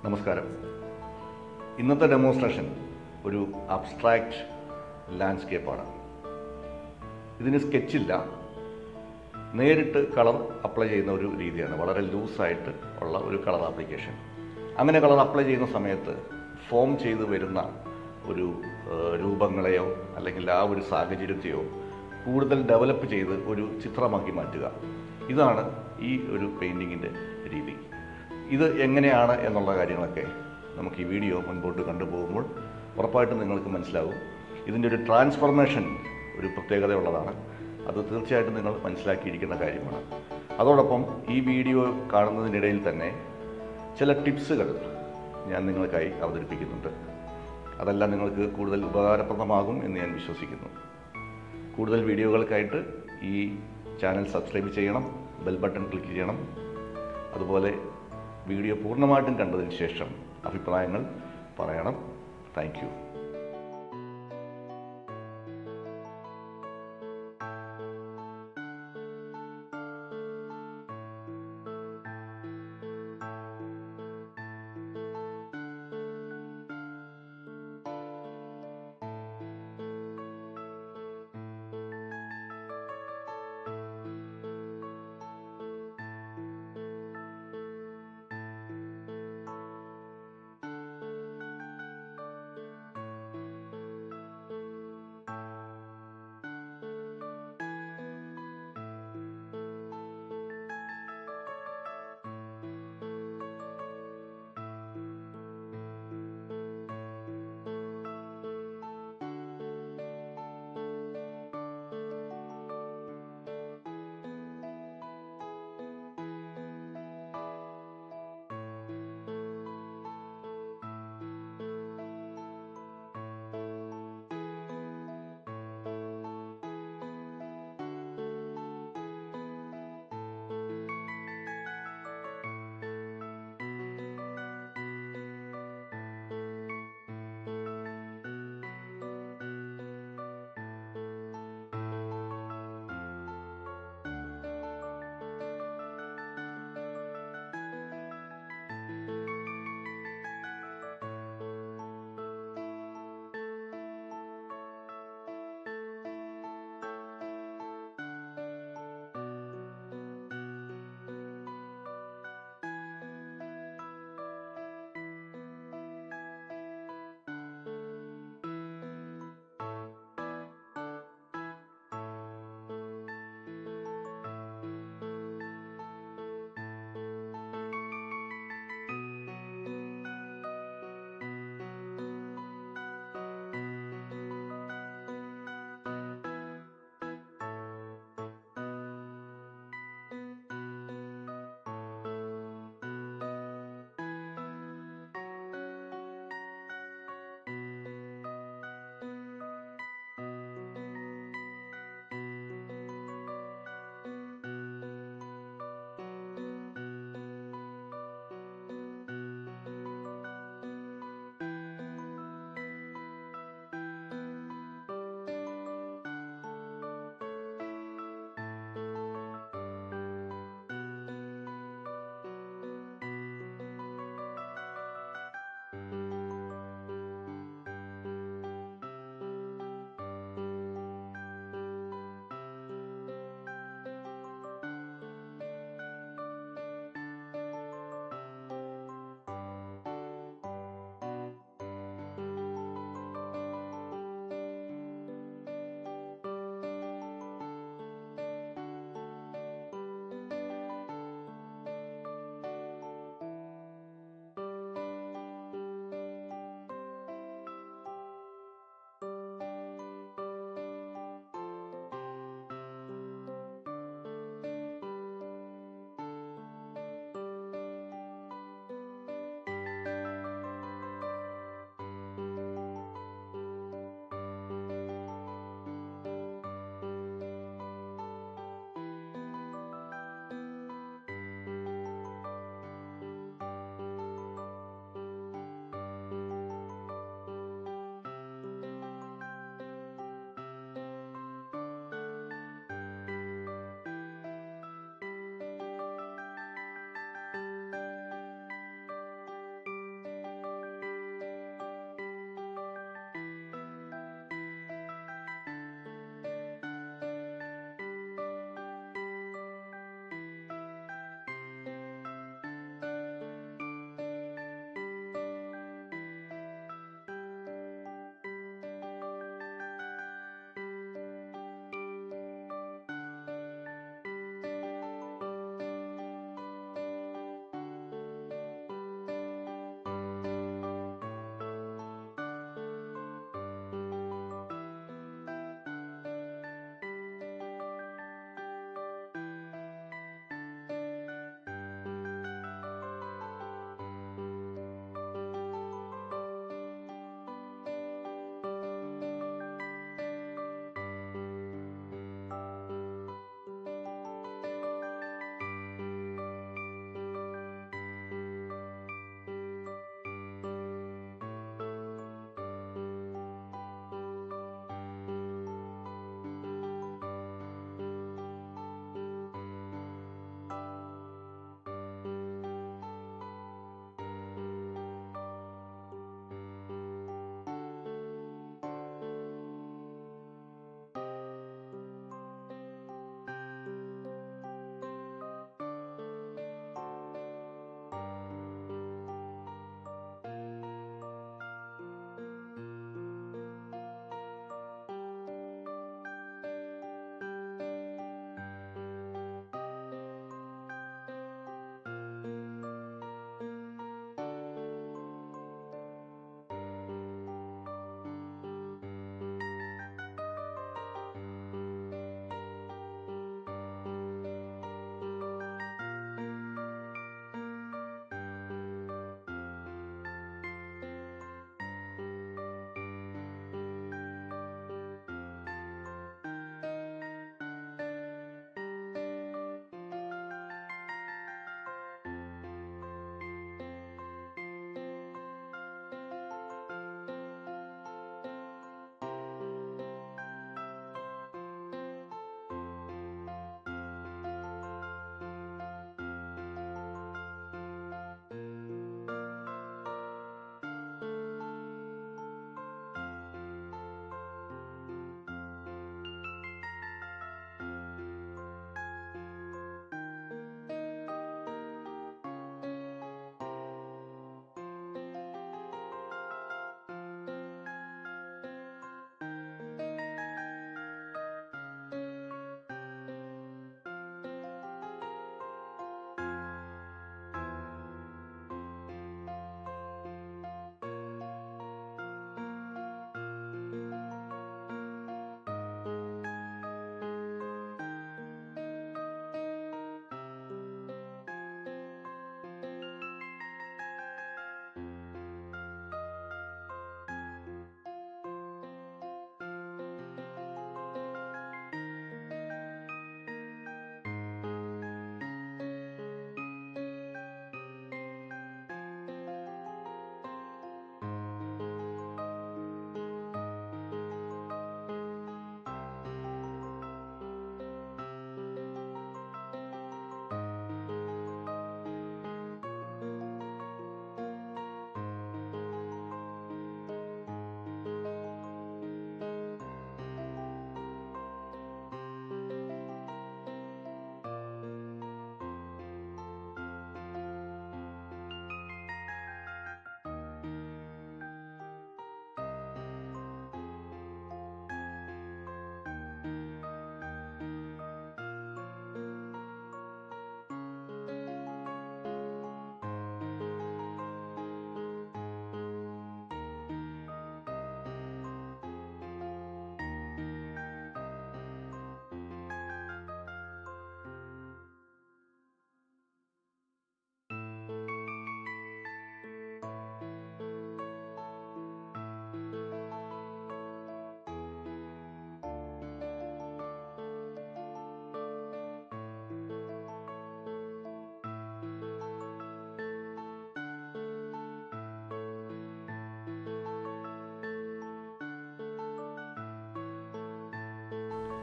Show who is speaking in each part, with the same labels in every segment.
Speaker 1: നമസ്കാരം ഇന്നത്തെ ഡെമോൺസ്ട്രേഷൻ ഒരു അബ്സ്ട്രാക്റ്റ് ലാൻഡ്സ്കേപ്പാണ് ഇതിന് സ്കെച്ചില്ല നേരിട്ട് കളർ അപ്ലൈ ചെയ്യുന്ന ഒരു രീതിയാണ് വളരെ ലൂസായിട്ട് ഉള്ള ഒരു കളർ ആപ്ലിക്കേഷൻ അങ്ങനെ കളർ അപ്ലൈ ചെയ്യുന്ന സമയത്ത് ഫോം ചെയ്ത് വരുന്ന ഒരു ഏഹ്, രൂപങ്ങളെയോ അല്ലെങ്കിൽ ആ ഒരു സാഹചര്യത്തെയോ കൂടുതൽ ഡെവലപ്പ് ചെയ്ത് ഒരു ചിത്രമാക്കി മാറ്റുക ഇതാണ് ഈ ഒരു പെയിൻറ്റിങ്ങിൻ്റെ രീതി ഇത് എങ്ങനെയാണ് എന്നുള്ള കാര്യങ്ങളൊക്കെ നമുക്ക് ഈ വീഡിയോ മുൻപോട്ട് കണ്ടുപോകുമ്പോൾ ഉറപ്പായിട്ടും നിങ്ങൾക്ക് മനസ്സിലാവും ഇതിൻ്റെ ഒരു ട്രാൻസ്ഫർമേഷൻ ഒരു പ്രത്യേകതയുള്ളതാണ് അത് തീർച്ചയായിട്ടും നിങ്ങൾ മനസ്സിലാക്കിയിരിക്കേണ്ട കാര്യമാണ് അതോടൊപ്പം ഈ വീഡിയോ കാണുന്നതിനിടയിൽ തന്നെ ചില ടിപ്സുകൾ ഞാൻ നിങ്ങൾക്കായി അവതരിപ്പിക്കുന്നുണ്ട് അതെല്ലാം നിങ്ങൾക്ക് കൂടുതൽ ഉപകാരപ്രദമാകും എന്ന് ഞാൻ വിശ്വസിക്കുന്നു കൂടുതൽ വീഡിയോകൾക്കായിട്ട് ഈ ചാനൽ സബ്സ്ക്രൈബ് ചെയ്യണം ബെൽ ബട്ടൺ ക്ലിക്ക് ചെയ്യണം അതുപോലെ വീഡിയോ പൂർണ്ണമായിട്ടും കണ്ടതിന് ശേഷം അഭിപ്രായങ്ങൾ പറയണം താങ്ക് യു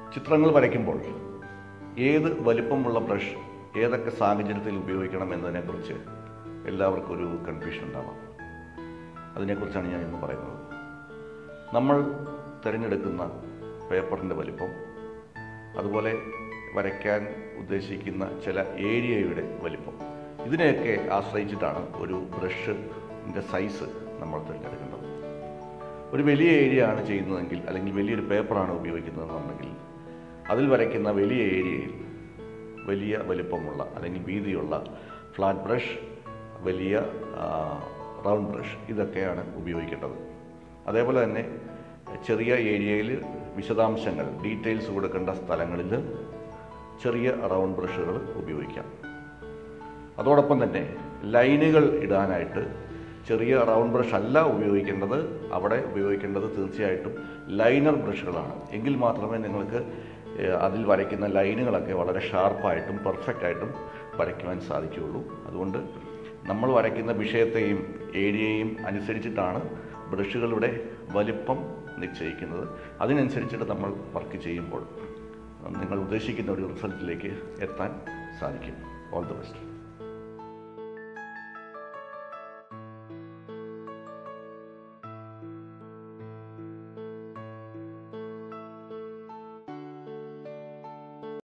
Speaker 1: ചിത്രങ്ങൾ വരയ്ക്കുമ്പോൾ ഏത് വലിപ്പമുള്ള ബ്രഷ് ഏതൊക്കെ സാഹചര്യത്തിൽ ഉപയോഗിക്കണം എന്നതിനെക്കുറിച്ച് എല്ലാവർക്കും ഒരു കൺഫ്യൂഷൻ ഉണ്ടാവാം അതിനെക്കുറിച്ചാണ് ഞാൻ ഇന്ന് പറയുന്നത് നമ്മൾ തിരഞ്ഞെടുക്കുന്ന പേപ്പറിൻ്റെ വലിപ്പം അതുപോലെ വരയ്ക്കാൻ ഉദ്ദേശിക്കുന്ന ചില ഏരിയയുടെ വലിപ്പം ഇതിനെയൊക്കെ ആശ്രയിച്ചിട്ടാണ് ഒരു ബ്രഷിൻ്റെ സൈസ് നമ്മൾ തിരഞ്ഞെടുക്കേണ്ടത് ഒരു വലിയ ഏരിയ ആണ് ചെയ്യുന്നതെങ്കിൽ അല്ലെങ്കിൽ വലിയൊരു പേപ്പറാണ് ഉപയോഗിക്കുന്നതെന്നുണ്ടെങ്കിൽ അതിൽ വരയ്ക്കുന്ന വലിയ ഏരിയയിൽ വലിയ വലിപ്പമുള്ള അല്ലെങ്കിൽ വീതിയുള്ള ഫ്ലാറ്റ് ബ്രഷ് വലിയ റൗണ്ട് ബ്രഷ് ഇതൊക്കെയാണ് ഉപയോഗിക്കേണ്ടത് അതേപോലെ തന്നെ ചെറിയ ഏരിയയിൽ വിശദാംശങ്ങൾ ഡീറ്റെയിൽസ് കൊടുക്കേണ്ട സ്ഥലങ്ങളിൽ ചെറിയ റൗണ്ട് ബ്രഷുകൾ ഉപയോഗിക്കാം അതോടൊപ്പം തന്നെ ലൈനുകൾ ഇടാനായിട്ട് ചെറിയ റൗണ്ട് ബ്രഷ് അല്ല ഉപയോഗിക്കേണ്ടത് അവിടെ ഉപയോഗിക്കേണ്ടത് തീർച്ചയായിട്ടും ലൈനർ ബ്രഷുകളാണ് എങ്കിൽ മാത്രമേ നിങ്ങൾക്ക് ഏഹ്, അതിൽ വരയ്ക്കുന്ന ലൈനുകളൊക്കെ വളരെ ഷാർപ്പായിട്ടും പെർഫെക്റ്റ് ആയിട്ടും വരയ്ക്കുവാൻ സാധിക്കുകയുള്ളൂ അതുകൊണ്ട് നമ്മൾ വരയ്ക്കുന്ന വിഷയത്തെയും ഏരിയയും അനുസരിച്ചിട്ടാണ് ബ്രഷുകളുടെ വലിപ്പം നിശ്ചയിക്കുന്നത് അതിനനുസരിച്ചിട്ട് നമ്മൾ വർക്ക് ചെയ്യുമ്പോൾ നിങ്ങൾ ഉദ്ദേശിക്കുന്ന ഒരു റിസൾട്ടിലേക്ക് എത്താൻ സാധിക്കും ഓൾ ദി ബെസ്റ്റ്